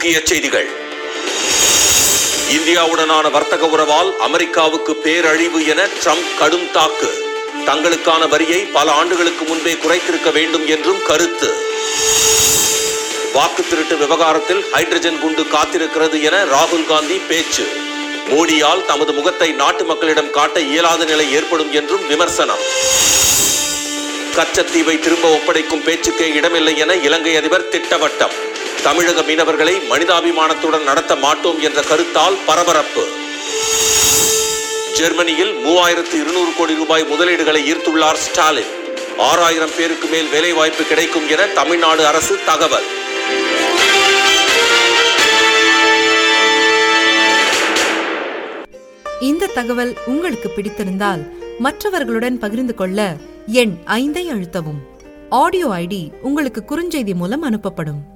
முக்கிய செய்திகள் இந்தியாவுடனான வர்த்தக உறவால் அமெரிக்காவுக்கு பேரழிவு என ட்ரம்ப் கடும் தாக்கு தங்களுக்கான வரியை பல ஆண்டுகளுக்கு முன்பே குறைத்திருக்க வேண்டும் என்றும் கருத்து வாக்கு திருட்டு விவகாரத்தில் ஹைட்ரஜன் குண்டு காத்திருக்கிறது என ராகுல் காந்தி பேச்சு மோடியால் தமது முகத்தை நாட்டு மக்களிடம் காட்ட இயலாத நிலை ஏற்படும் என்றும் விமர்சனம் கச்சத்தீவை திரும்ப ஒப்படைக்கும் பேச்சுக்கே இடமில்லை என இலங்கை அதிபர் திட்டவட்டம் தமிழக மீனவர்களை மனிதாபிமானத்துடன் நடத்த மாட்டோம் என்ற கருத்தால் பரபரப்பு ஜெர்மனியில் மூவாயிரத்து இருநூறு கோடி ரூபாய் முதலீடுகளை ஈர்த்துள்ளார் ஸ்டாலின் ஆறாயிரம் பேருக்கு மேல் வேலை வாய்ப்பு கிடைக்கும் என தமிழ்நாடு அரசு தகவல் இந்த தகவல் உங்களுக்கு பிடித்திருந்தால் மற்றவர்களுடன் பகிர்ந்து கொள்ள எண் ஐந்தை அழுத்தவும் ஆடியோ ஐடி உங்களுக்கு குறுஞ்செய்தி மூலம் அனுப்பப்படும்